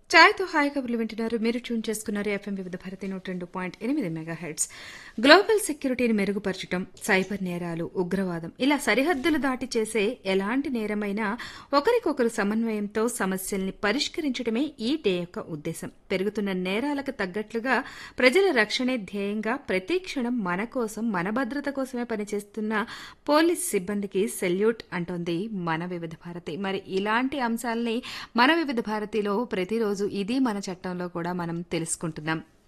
ఛాయ్తో hi కబుర్లు వింటున్నారు మీరు ట్యూన్ చేసుకున్నారు ఎఫ్ఎం వివిధ భారతి నూట రెండు పాయింట్ ఎనిమిది మెగా హెడ్స్ గ్లోబల్ సెక్యూరిటీని మెరుగుపరచడం సైబర్ నేరాలు ఉగ్రవాదం ఇలా సరిహద్దులు దాటి చేసే ఎలాంటి నేరమైనా ఒకరికొకరు సమన్వయంతో సమస్యల్ని పరిష్కరించడమే ఈ డే యొక్క ఉద్దేశం పెరుగుతున్న నేరాలకు తగ్గట్లుగా ప్రజల రక్షణే ధ్యేయంగా ప్రతి క్షణం మన కోసం మన భద్రత కోసమే పనిచేస్తున్న పోలీస్ సిబ్బందికి సెల్యూట్ అంటోంది మన వివిధ భారతి మరి ఇలాంటి అంశాలని మన వివిధ భారతిలో ప్రతిరోజు ఇది మన చట్టంలో కూడా మనం తెలుసుకుంటున్నాం